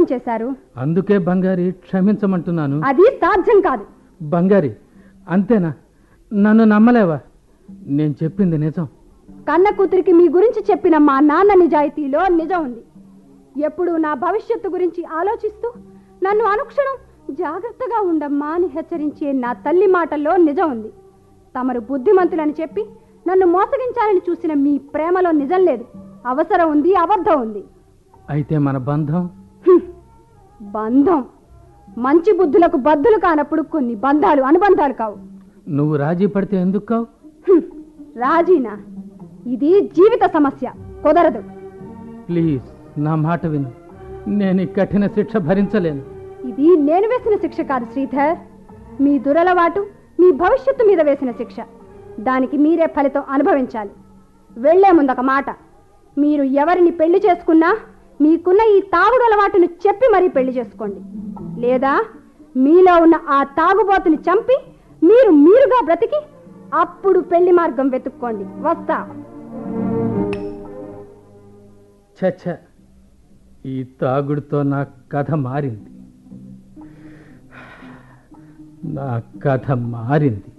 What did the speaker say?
ద్రోహం చేశారు అందుకే బంగారి క్షమించమంటున్నాను అది సాధ్యం కాదు బంగారి అంతేనా నన్ను నమ్మలేవా నేను చెప్పింది నిజం కన్న కూతురికి మీ గురించి చెప్పిన మా నాన్న నిజాయితీలో నిజం ఉంది ఎప్పుడు నా భవిష్యత్తు గురించి ఆలోచిస్తూ నన్ను అనుక్షణం జాగ్రత్తగా ఉండమ్మా అని హెచ్చరించే నా తల్లి మాటల్లో నిజం ఉంది తమరు బుద్ధిమంతులని చెప్పి నన్ను మోసగించాలని చూసిన మీ ప్రేమలో నిజం లేదు అవసరం ఉంది అబద్ధం ఉంది అయితే మన బంధం హ్మ్. బంధం మంచి బుద్ధులకు బద్దులు కానప్పుడు కొన్ని బంధాలు అనుబంధాలు కావు నువ్వు రాజీ పడితే ఎందుకు కావు హ్మ్. రాజీనా ఇది జీవిత సమస్య కుదరదు ప్లీజ్ నా మాట విను నేను ఈ కఠిన శిక్ష భరించలేను ఇది నేను వేసిన శిక్ష కాదు శ్రీధర్ మీ దురలవాటు మీ భవిష్యత్తు మీద వేసిన శిక్ష దానికి మీరే ఫలితం అనుభవించాలి వెళ్లే ముందొక మాట మీరు ఎవరిని పెళ్లి చేసుకున్నా మీకున్న ఈ తాగుడు అలవాటును చెప్పి మరీ పెళ్లి చేసుకోండి లేదా మీలో ఉన్న ఆ తాగుబోతుని చంపి మీరు మీరుగా బ్రతికి అప్పుడు పెళ్లి మార్గం వెతుక్కోండి వస్తా చచ్చ ఈ తాగుడుతో నా కథ మారింది నా కథ మారింది